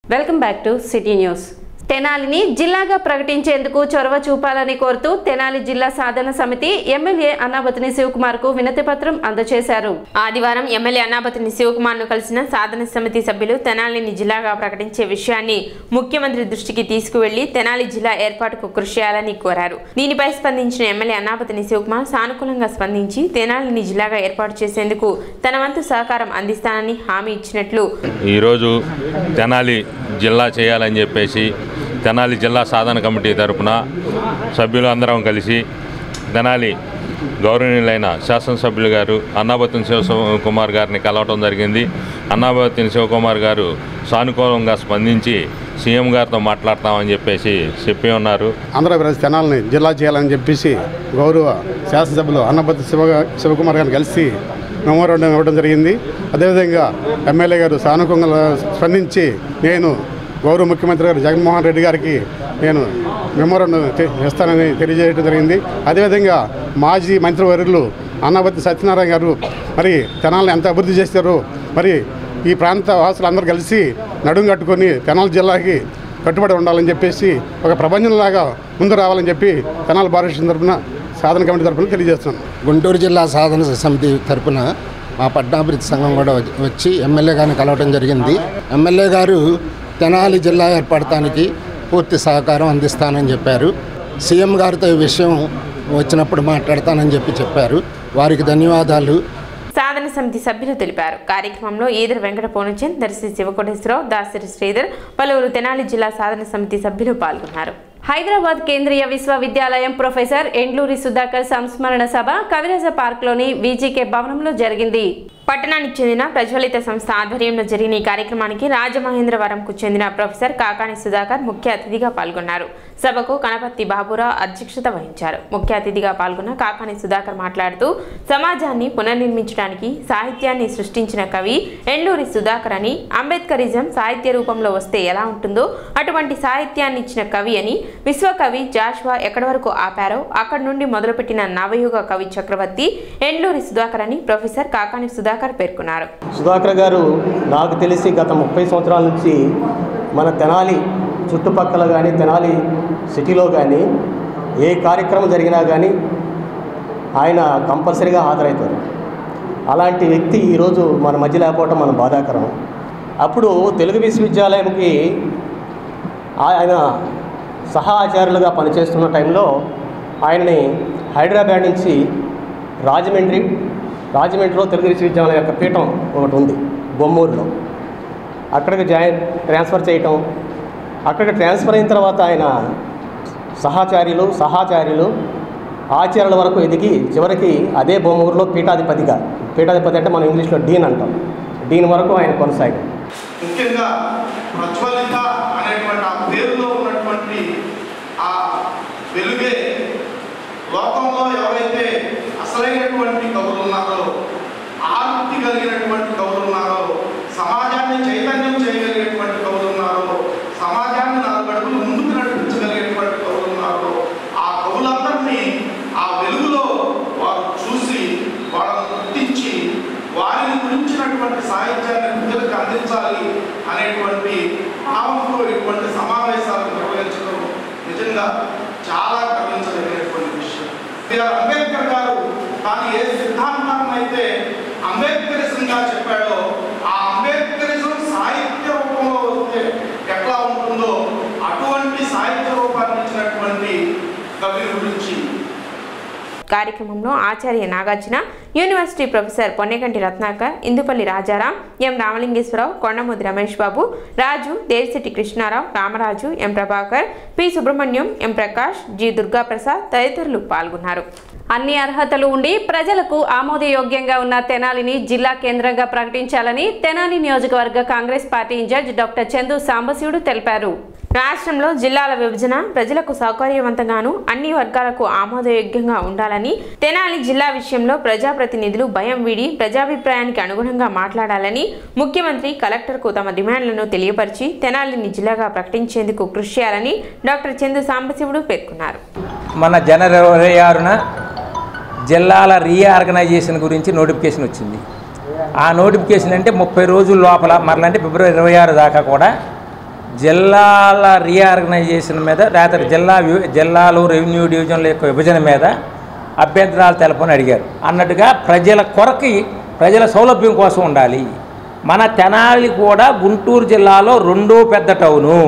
welcome back to city news తెనాలిని జిల్లాగా ప్రకటించేందుకు చొరవ చూపాలని కోరుతూ తెనాలి జిల్లా సాధన సమితి ఎమ్మెల్యే అన్నాబతిని శివకుమార్ కు వినతి పత్రం అందజేశారు ఆదివారం ఎమ్మెల్యే అన్నాపతిని శివకుమార్ ను కలిసిన సాధన సమితి సభ్యులు తెనాలిని జిల్లాగా ప్రకటించే విషయాన్ని ముఖ్యమంత్రి దృష్టికి తీసుకువెళ్లి తెనాలి జిల్లా ఏర్పాటుకు కృషి చేయాలని కోరారు దీనిపై స్పందించిన ఎమ్మెల్యే అన్నాపతిని శివకుమార్ సానుకూలంగా స్పందించి తెనాలిని జిల్లాగా ఏర్పాటు చేసేందుకు తన వంతు సహకారం అందిస్తానని హామీ ఇచ్చినట్లు ఈరోజు తెనాలి జిల్లా చేయాలని చెప్పేసి తెనాలి జిల్లా సాధన కమిటీ తరపున సభ్యులు అందరం కలిసి తెనాలి గౌరవనీయులైన శాసనసభ్యులు గారు అన్నాబతిని శివకుమార్ గారిని కలవటం జరిగింది అన్నాబతిని శివకుమార్ గారు సానుకూలంగా స్పందించి సీఎం గారితో మాట్లాడతామని చెప్పేసి చెప్పి ఉన్నారు ఆంధ్రప్రదేశ్ తెనాలని జిల్లా చేయాలని చెప్పేసి గౌరవ శాసనసభ్యులు అన్నపతి శివ శివకుమార్ గారిని కలిసి మెమోరాండం ఇవ్వడం జరిగింది అదేవిధంగా ఎమ్మెల్యే గారు సానుకూలంగా స్పందించి నేను గౌరవ ముఖ్యమంత్రి గారు జగన్మోహన్ రెడ్డి గారికి నేను మెమోరాండం తె- ఇస్తానని తెలియజేయడం జరిగింది అదేవిధంగా మాజీ మంత్రివర్యులు అన్నపతి సత్యనారాయణ గారు మరి తెనాలను ఎంత అభివృద్ధి చేశారో మరి ఈ ప్రాంత వాసులందరూ కలిసి నడుం కట్టుకొని తెనాలి జిల్లాకి కట్టుబడి ఉండాలని చెప్పేసి ఒక ప్రపంచంలాగా ముందు రావాలని చెప్పి తెనాలి భారతదేశం తరఫున సాధన కమిటీ తరఫున తెలియజేస్తున్నాను గుంటూరు జిల్లా సాధన సమితి తరపున మా పట్టణాభివృద్ధి సంఘం కూడా వచ్చి- వచ్చి ఎమ్మెల్యే గారిని కలవడం జరిగింది ఎమ్మెల్యే గారు తెనాలి జిల్లా ఏర్పడటానికి పూర్తి సహకారం అందిస్తానని చెప్పారు సీఎం గారితో ఈ విషయం వచ్చినప్పుడు మాట్లాడతానని చెప్పి చెప్పారు వారికి ధన్యవాదాలు సాధన సమితి సభ్యులు తెలిపారు కార్యక్రమంలో ఈదర్ వెంకట పోనుచంద్ దర్శి శివకోటేశ్వరరావు దాసరి శ్రీధర్ పలువురు తెనాలి జిల్లా సాధన సమితి సభ్యులు పాల్గొన్నారు హైదరాబాద్ కేంద్రీయ విశ్వవిద్యాలయం ప్రొఫెసర్ ఎండ్లూరి సుధాకర్ సంస్మరణ సభ కవిరాజ పార్క్లోని వీజీకే భవనంలో జరిగింది పట్టణానికి చెందిన ప్రజ్వలిత సంస్థ ఆధ్వర్యంలో జరిగిన ఈ కార్యక్రమానికి రాజమహేంద్రవరంకు చెందిన ప్రొఫెసర్ కాకాని సుధాకర్ ముఖ్య అతిథిగా పాల్గొన్నారు సభకు కనపత్తి బాబురావు అధ్యక్షత వహించారు ముఖ్య అతిథిగా పాల్గొన్న కాకాని సుధాకర్ మాట్లాడుతూ సమాజాన్ని పునర్నిర్మించడానికి సాహిత్యాన్ని సృష్టించిన కవి ఎండూరి సుధాకర్ అని అంబేద్కరిజం సాహిత్య రూపంలో వస్తే ఎలా ఉంటుందో అటువంటి సాహిత్యాన్ని ఇచ్చిన కవి అని విశ్వకవి జాష్వా ఎక్కడి వరకు ఆపారో అక్కడి నుండి మొదలుపెట్టిన నవయుగ కవి చక్రవర్తి ఎండ్లూరి సుధాకర్ అని ప్రొఫెసర్ కాకాని సుధాకర్ పేర్కొన్నారు సుధాకర్ గారు నాకు తెలిసి గత ముప్పై సంవత్సరాల నుంచి మన తెనాలి చుట్టుపక్కల కానీ తెనాలి సిటీలో కానీ ఏ కార్యక్రమం జరిగినా కానీ ఆయన కంపల్సరీగా హాజరవుతారు అలాంటి వ్యక్తి ఈరోజు మన మధ్య లేకపోవడం మన బాధాకరం అప్పుడు తెలుగు విశ్వవిద్యాలయంకి ఆయన సహా ఆచార్యులుగా పనిచేస్తున్న టైంలో ఆయన్ని హైదరాబాద్ నుంచి రాజమండ్రి రాజమండ్రిలో తెలుగు విశ్వవిద్యాలయం యొక్క పీఠం ఒకటి ఉంది బొమ్మూరులో అక్కడికి జాయిన్ ట్రాన్స్ఫర్ చేయటం అక్కడికి ట్రాన్స్ఫర్ అయిన తర్వాత ఆయన సహాచార్యులు సహాచార్యులు ఆచార్యుల వరకు ఎదిగి చివరికి అదే బొమ్మూరులో పీఠాధిపతిగా పీఠాధిపతి అంటే మనం ఇంగ్లీష్లో డీన్ అంటాం డీన్ వరకు ఆయన కొనసాగారు ముఖ్యంగా ప్రజ్వలిత అనేటువంటి ఆ పేరులో ఉన్నటువంటి ఆ వెలుగే లోకంలో ఎవరైతే అసలైనటువంటి కవులు ఉన్నారో ఆర్తి కలిగినటువంటి కవులు ఉన్నారో సమాజాన్ని చైతన్యం చేయగలిగినటువంటి కవులు ఉన్నారో సమాజాన్ని నాలుగు అడుగులు ముందుకు నడిపించగలిగినటువంటి కవులు ఉన్నారో ఆ కవులందరినీ ఆ వెలుగులో వారు చూసి వాళ్ళని గుర్తించి వారిని గురించినటువంటి సాహిత్యాన్ని ప్రజలకు అందించాలి అనేటువంటి భావంతో ఇటువంటి సమావేశాలు నిర్వహించడం నిజంగా చాలా గర్వించదగినటువంటి విషయం బిఆర్ అంబేద్కర్ గారు తాను ఏ సిద్ధాంతాన్ని అయితే అంబేద్కరిజంగా చెప్పాడో ఆ అంబేద్కరిజం సాహిత్య రూపంలో వస్తే ఎట్లా ఉంటుందో అటువంటి సాహిత్య రూపాన్ని ఇచ్చినటువంటి కవి గురించి కార్యక్రమంలో Acharya Nagarjuna University professor Ponneganti Ratnakar Indupalli Rajaram M Ramalingeswararao Kondamudi Ramesh Babu Raju Devisetti Krishnarao Ramaraju M Prabhakar P Subrahmanyam M Prakash G Durgaprasad తదితరులు పాల్గొన్నారు అన్ని అర్హతలు ఉండి ప్రజలకు ఆమోదయోగ్యంగా ఉన్న తెనాలిని జిల్లా కేంద్రంగా ప్రకటించాలని తెనాలి నియోజకవర్గ Congress party incharge doctor Chandu Sambasivudu తెలిపారు రాష్ట్రంలో జిల్లాల విభజన ప్రజలకు సౌకర్యవంతంగాను అన్ని వర్గాలకు ఆమోదయోగ్యంగా ఉండాలని తెనాలి జిల్లా విషయంలో ప్రజాప్రతినిధులు భయం వీడి ప్రజాభిప్రాయానికి అనుగుణంగా మాట్లాడాలని ముఖ్యమంత్రి కలెక్టర్కు తమ డిమాండ్లను తెలియపరిచి తెనాలిని జిల్లాగా ప్రకటించేందుకు కృషి చేయాలని డాక్టర్ చందు సాంబశివుడు పేర్కొన్నారు మన జనవరి ఇరవై ఆరున జిల్లాల రీఆర్గనైజేషన్ గురించి నోటిఫికేషన్ వచ్చింది ఆ నోటిఫికేషన్ అంటే ముప్పై రోజుల లోపల మరలంటే ఫిబ్రవరి ఇరవై ఆరు దాకా కూడా జిల్లాల రీఆర్గనైజేషన్ మీద లేకపోతే జిల్లా వి- జిల్లాలు రెవెన్యూ డివిజన్ల యొక్క విభజన మీద అభ్యంతరాలు తెలపని అడిగారు అన్నట్టుగా ప్రజల కొరకి ప్రజల సౌలభ్యం కోసం ఉండాలి మన తెనాలి కూడా గుంటూరు జిల్లాలో రెండో పెద్ద టౌను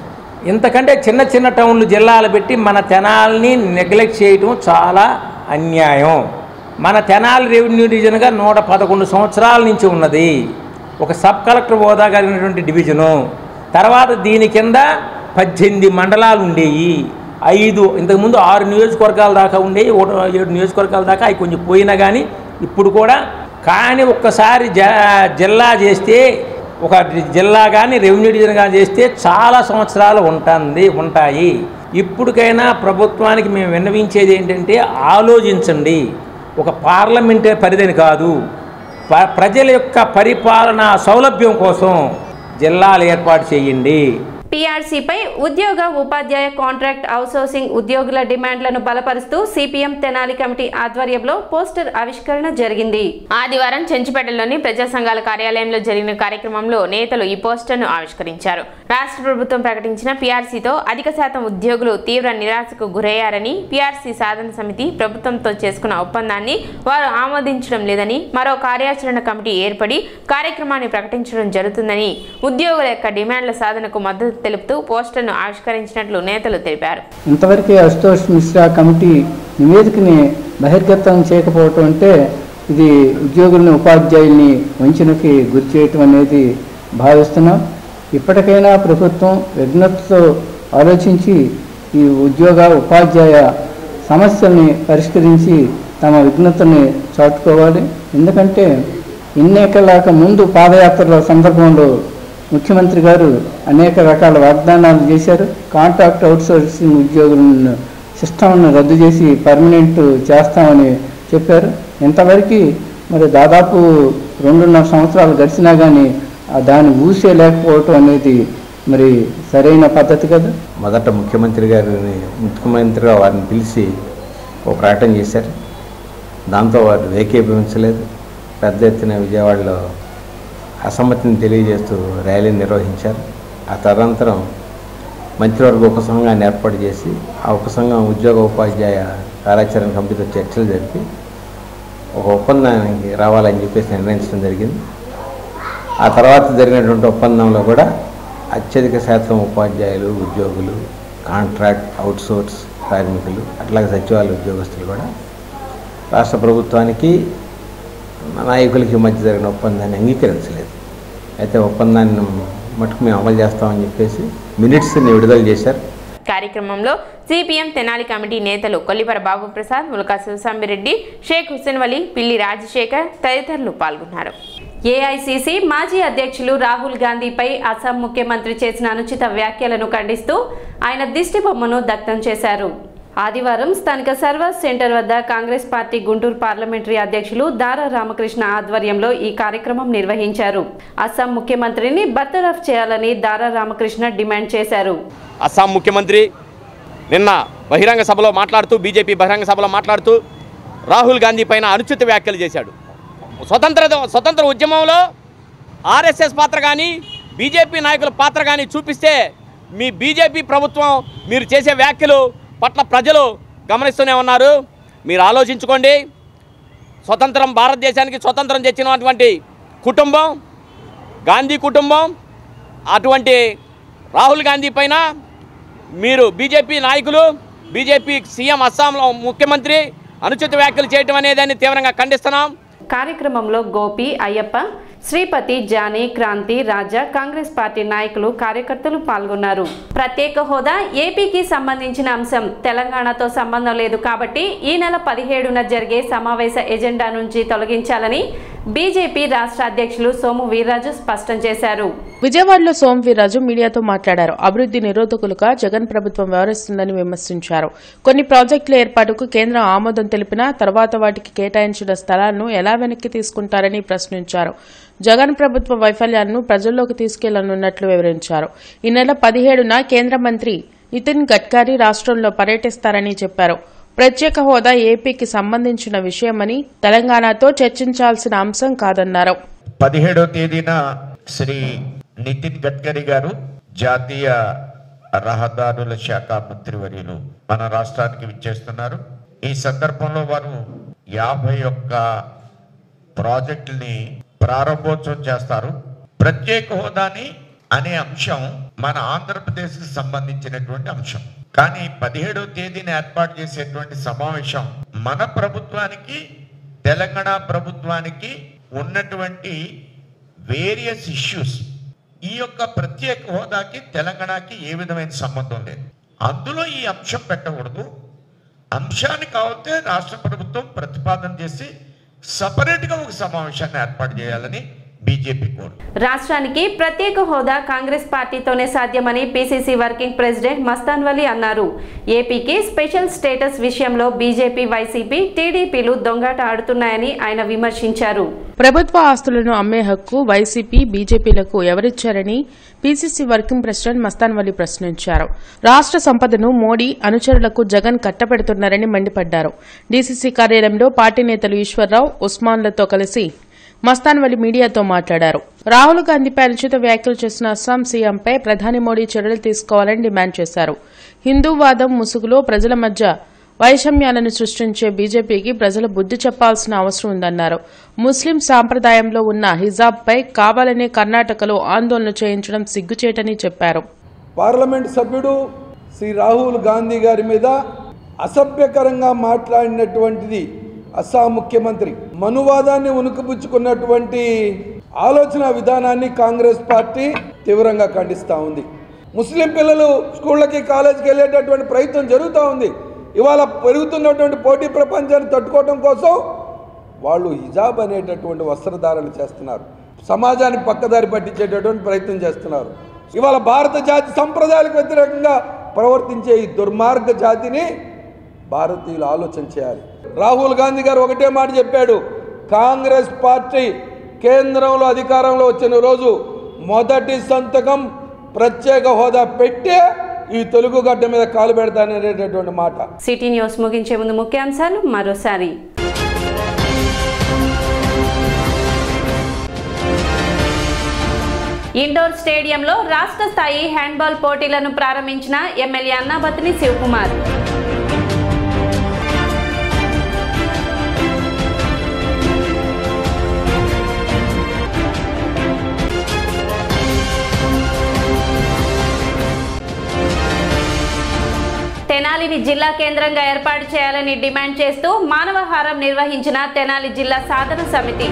ఇంతకంటే చిన్న చిన్న టౌన్లు జిల్లాలు పెట్టి మన తెనాల్ని నెగ్లెక్ట్ చేయటం చాలా అన్యాయం మన తెనాలి రెవెన్యూ డివిజన్గా నూట పదకొండు సంవత్సరాల నుంచి ఉన్నది ఒక సబ్ కలెక్టర్ హోదా కలిగినటువంటి డివిజను తర్వాత దీని కింద పద్దెనిమిది మండలాలు ఉండేవి ఐదు ఇంతకుముందు ఆరు నియోజకవర్గాల దాకా ఉండేవి ఒకటి ఏడు నియోజకవర్గాల దాకా అవి కొంచెం పోయినా కానీ ఇప్పుడు కూడా కానీ ఒక్కసారి జ జిల్లా చేస్తే ఒక జిల్లా కానీ రెవెన్యూ డివిజన్ కానీ చేస్తే చాలా సంవత్సరాలు ఉంటుంది ఉంటాయి ఇప్పటికైనా ప్రభుత్వానికి మేము విన్నవించేది ఏంటంటే ఆలోచించండి ఒక పార్లమెంటే పరిధిని కాదు ప- ప్రజల యొక్క పరిపాలన సౌలభ్యం కోసం జిల్లాలు ఏర్పాటు చేయండి పీఆర్సీపై ఉద్యోగ ఉపాధ్యాయ కాంట్రాక్ట్ అవుట్సోర్సింగ్ ఉద్యోగుల డిమాండ్లను బలపరుస్తూ సిపిఎం తెనాలి కమిటీ ఆధ్వర్యంలో పోస్టర్ ఆవిష్కరణ జరిగింది ఆదివారం చెంచుపేటలోని ప్రజా సంఘాల కార్యాలయంలో జరిగిన కార్యక్రమంలో నేతలు ఈ పోస్టర్ను ఆవిష్కరించారు రాష్ట్ర ప్రభుత్వం ప్రకటించిన పీఆర్సీతో అధిక శాతం ఉద్యోగులు తీవ్ర నిరాశకు గురయ్యారని పీఆర్సీ సాధన సమితి ప్రభుత్వంతో చేసుకున్న ఒప్పందాన్ని వారు ఆమోదించడం లేదని మరో కార్యాచరణ కమిటీ ఏర్పడి కార్యక్రమాన్ని ప్రకటించడం జరుగుతుందని ఉద్యోగుల యొక్క డిమాండ్ల సాధనకు మద్దతు తెలుపుతూ పోస్టర్ను ఆవిష్కరించినట్లు నేతలు తెలిపారు ఇంతవరకే అశుతోష్ మిశ్రా కమిటీ నివేదికని బహిర్గతం చేయకపోవటం అంటే ఇది ఉద్యోగుల్ని ఉపాధ్యాయుల్ని వంచనకి గురి చేయటం అనేది భావిస్తున్నాం ఇప్పటికైనా ప్రభుత్వం విఘ్నతతో ఆలోచించి ఈ ఉద్యోగ ఉపాధ్యాయ సమస్యల్ని పరిష్కరించి తమ విఘ్నతని చాటుకోవాలి ఎందుకంటే ఎన్నికలకు ముందు పాదయాత్రల సందర్భంలో ముఖ్యమంత్రి గారు అనేక రకాల వాగ్దానాలు చేశారు కాంట్రాక్ట్ అవుట్సోర్సింగ్ ఉద్యోగులను సిస్టమ్ను రద్దు చేసి పర్మనెంట్ చేస్తామని చెప్పారు ఇంతవరకు మరి దాదాపు రెండున్నర సంవత్సరాలు గడిచినా కానీ ఆ దాన్ని ఊసే లేకపోవటం అనేది మరి సరైన పద్ధతి కదా మొదట ముఖ్యమంత్రి గారిని ముఖ్యమంత్రిగా వారిని పిలిచి ఒక ప్రకటన చేశారు దాంతో వారు ఏకీభవించలేదు పెద్ద ఎత్తున విజయవాడలో అసమ్మతిని తెలియజేస్తూ ర్యాలీ నిర్వహించారు ఆ తదనంతరం మంత్రివర్గ ఉపసంఘాన్ని ఏర్పాటు చేసి ఆ ఉపసంఘం ఉద్యోగ ఉపాధ్యాయ కార్యాచరణ కమిటీతో చర్చలు జరిపి ఒక ఒప్పందానికి రావాలని చెప్పేసి నిర్ణయించడం జరిగింది ఆ తర్వాత జరిగినటువంటి ఒప్పందంలో కూడా అత్యధిక శాతం ఉపాధ్యాయులు ఉద్యోగులు కాంట్రాక్ట్ అవుట్సోర్స్ కార్మికులు అట్లాగే సచివాలయ ఉద్యోగస్తులు కూడా రాష్ట్ర ప్రభుత్వానికి నాయకులకి మధ్య జరిగిన ఒప్పందాన్ని అంగీకరించలేదు అయితే ఒప్పందాన్ని మటుకు మేము అమలు చేస్తామని చెప్పేసి మినిట్స్ని విడుదల చేశారు కార్యక్రమంలో సిపిఎం తెనాలి కమిటీ నేతలు కొల్లిపర బాబు ప్రసాద్ ములకా శివసాంబిరెడ్డి షేక్ హుస్సేన్ వలి పిల్లి రాజశేఖర్ తదితరులు పాల్గొన్నారు ఏఐసిసి మాజీ అధ్యక్షులు రాహుల్ గాంధీపై అస్సాం ముఖ్యమంత్రి చేసిన అనుచిత వ్యాఖ్యలను ఖండిస్తూ ఆయన దిష్టి బొమ్మను దగ్ధం చేశారు ఆదివారం స్థానిక సర్వస్ సెంటర్ వద్ద కాంగ్రెస్ పార్టీ గుంటూరు పార్లమెంటరీ అధ్యక్షులు దారా రామకృష్ణ ఆధ్వర్యంలో ఈ కార్యక్రమం నిర్వహించారు అస్సాం ముఖ్యమంత్రిని బర్తరఫ్ చేయాలని దారా రామకృష్ణ డిమాండ్ చేశారు అస్సాం ముఖ్యమంత్రి నిన్న బహిరంగ సభలో మాట్లాడుతూ బీజేపీ బహిరంగ సభలో మాట్లాడుతూ రాహుల్ గాంధీ పైన అనుచిత వ్యాఖ్యలు చేశాడు స్వతంత్ర స్వతంత్ర ఉద్యమంలో ఆర్ఎస్ఎస్ పాత్ర కానీ బీజేపీ నాయకుల పాత్ర కానీ చూపిస్తే మీ బీజేపీ ప్రభుత్వం మీరు చేసే వ్యాఖ్యలు పట్ల ప్రజలు గమనిస్తూనే ఉన్నారు మీరు ఆలోచించుకోండి స్వతంత్రం భారతదేశానికి స్వతంత్రం తెచ్చినటువంటి కుటుంబం గాంధీ కుటుంబం అటువంటి రాహుల్ గాంధీ పైన మీరు బీజేపీ నాయకులు బీజేపీ సీఎం అస్సాంలో ముఖ్యమంత్రి అనుచిత వ్యాఖ్యలు చేయడం అనేదాన్ని తీవ్రంగా ఖండిస్తున్నాం కార్యక్రమంలో Gopi Ayyappa Sripathi Johnny Kranthi Raja Congress party నాయకులు కార్యకర్తలు పాల్గొన్నారు ప్రత్యేక హోదా ఏపీకి సంబంధించిన అంశం తెలంగాణతో సంబంధం లేదు కాబట్టి ఈ నెల పదిహేడున జరిగే సమావేశ ఎజెండా నుంచి తొలగించాలని బీజేపీ రాష్ట్ర అధ్యక్షులు సోము వీర్రాజు స్పష్టం చేశారు విజయవాడలో సోమవీర్రాజు మీడియాతో మాట్లాడారు అభివృద్ది నిరోధకులుగా జగన్ ప్రభుత్వం వ్యవహరిస్తుందని విమర్శించారు కొన్ని ప్రాజెక్టుల ఏర్పాటుకు కేంద్రం ఆమోదం తెలిపినా తర్వాత వాటికి కేటాయించిన స్థలాలను ఎలా వెనక్కి తీసుకుంటారని ప్రశ్నించారు జగన్ ప్రభుత్వ వైఫల్యాలను ప్రజల్లోకి తీసుకెళ్లనున్నట్లు వివరించారు ఈ నెల పదిహేడున కేంద్ర మంత్రి నితిన్ గడ్కరీ రాష్ట్రంలో పర్యటిస్తారని చెప్పారు ప్రత్యేక హోదా ఏపీకి సంబంధించిన విషయమని తెలంగాణతో చర్చించాల్సిన అంశం కాదన్నారు పదిహేడో తేదీన శ్రీ నితిన్ గడ్కరీ గారు జాతీయ రహదారుల శాఖ మంత్రివర్యులు మన రాష్ట్రానికి విచ్చేస్తున్నారు ఈ సందర్భంలో వారు యాభై ఒక్క ప్రాజెక్టుల్ని ప్రారంభోత్సవం చేస్తారు ప్రత్యేక హోదాని అనే అంశం మన ఆంధ్రప్రదేశ్కి సంబంధించినటువంటి అంశం కానీ పదిహేడవ తేదీన ఏర్పాటు చేసేటువంటి సమావేశం మన ప్రభుత్వానికి తెలంగాణ ప్రభుత్వానికి ఉన్నటువంటి వేరియస్ ఇష్యూస్ ఈ యొక్క ప్రత్యేక హోదాకి తెలంగాణకి ఏ విధమైన సంబంధం లేదు అందులో ఈ అంశం పెట్టకూడదు అంశాన్ని కావతే రాష్ట్ర ప్రభుత్వం ప్రతిపాదన చేసి సపరేట్గా ఒక సమావేశాన్ని ఏర్పాటు చేయాలని బీజేపీ కోరు రాష్ట్రానికి ప్రత్యేక హోదా కాంగ్రెస్ పార్టీతోనే సాధ్యమని PCC working president Mastan Vali అన్నారు ఏపీకి స్పెషల్ స్టేటస్ విషయంలో బీజేపీ వైసీపీ టీడీపీలు దొంగాట ఆడుతున్నాయని ఆయన విమర్శించారు ప్రభుత్వ ఆస్తులను అమ్మే హక్కు వైసీపీ బీజేపీలకు ఎవరిచ్చారని PCC working president Mastan Vali ప్రశ్నించారు రాష్ట్ర సంపదను మోడీ అనుచరులకు జగన్ కట్టపెడుతున్నారని మండిపడ్డారు డీసీసీ కార్యాలయంలో పార్టీ నేతలు ఈశ్వర్రావు ఉస్మాన్లతో కలిసి మస్తాన్ వలి మీడియాతో మాట్లాడారు రాహుల్ గాంధీపై అనుచిత వ్యాఖ్యలు చేసిన అస్సాం సీఎంపై ప్రధాని మోడీ చర్యలు తీసుకోవాలని డిమాండ్ చేశారు హిందూవాదం ముసుగులో ప్రజల మధ్య వైషమ్యాలను సృష్టించే బీజేపీకి ప్రజలు బుద్ధి చెప్పాల్సిన అవసరం ఉందన్నారు ముస్లిం సాంప్రదాయంలో ఉన్న హిజాబ్పై కావాలనే కర్ణాటకలో ఆందోళన చేయించడం సిగ్గుచేటని చెప్పారు పార్లమెంట్ సభ్యుడు శ్రీ రాహుల్ గాంధీ గారి మీద అసభ్యకరంగా మాట్లాడినటువంటిది అస్సాం ముఖ్యమంత్రి మనువాదాన్ని ఉనుకుపుచ్చుకున్నటువంటి ఆలోచన విధానాన్ని కాంగ్రెస్ పార్టీ తీవ్రంగా ఖండిస్తూ ఉంది ముస్లిం పిల్లలు స్కూళ్ళకి కాలేజీకి వెళ్ళేటటువంటి ప్రయత్నం జరుగుతూ ఉంది ఇవాళ పెరుగుతున్నటువంటి పోటీ ప్రపంచాన్ని తట్టుకోవడం కోసం వాళ్ళు హిజాబ్ అనేటటువంటి వస్త్రధారణ చేస్తున్నారు సమాజాన్ని పక్కదారి పట్టించేటటువంటి ప్రయత్నం చేస్తున్నారు ఇవాళ భారత జాతి సంప్రదాయాలకు వ్యతిరేకంగా ప్రవర్తించే ఈ దుర్మార్గ జాతిని భారతీయులు ఆలోచన చేయాలి రాహుల్ గాంధీ గారు ఒకటే మాట చెప్పాడు కాంగ్రెస్ పార్టీ కేంద్రంలో అధికారంలో వచ్చిన రోజు మొదటి సంతకం ప్రత్యేక హోదా పెట్టే ఈ తెలుగు గడ్డ మీద కాలు పెడతాననేటటువంటి మాట సిటీ న్యూస్ ముగించే ముందు ముఖ్యాంశాలు మరోసారి ఇండోర్ స్టేడియంలో రాష్ట్ర స్థాయి హ్యాండ్బాల్ పోటీలను ప్రారంభించిన ఎమ్మెల్యే అన్నాబతిని శివకుమార్ తెనాలిని జిల్లా కేంద్రంగా ఏర్పాటు చేయాలని డిమాండ్ చేస్తూ మానవహారం నిర్వహించిన తెనాలి జిల్లా సాధన సమితి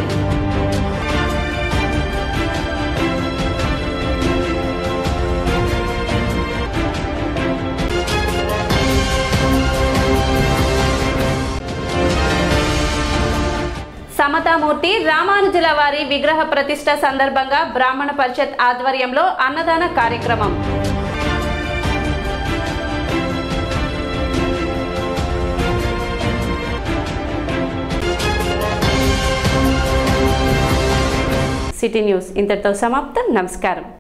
సమతామూర్తి రామానుజుల వారి విగ్రహ ప్రతిష్ట సందర్భంగా బ్రాహ్మణ పరిషత్ ఆధ్వర్యంలో అన్నదాన కార్యక్రమం సిటీ న్యూస్ ఇంతటితో సమాప్తం నమస్కారం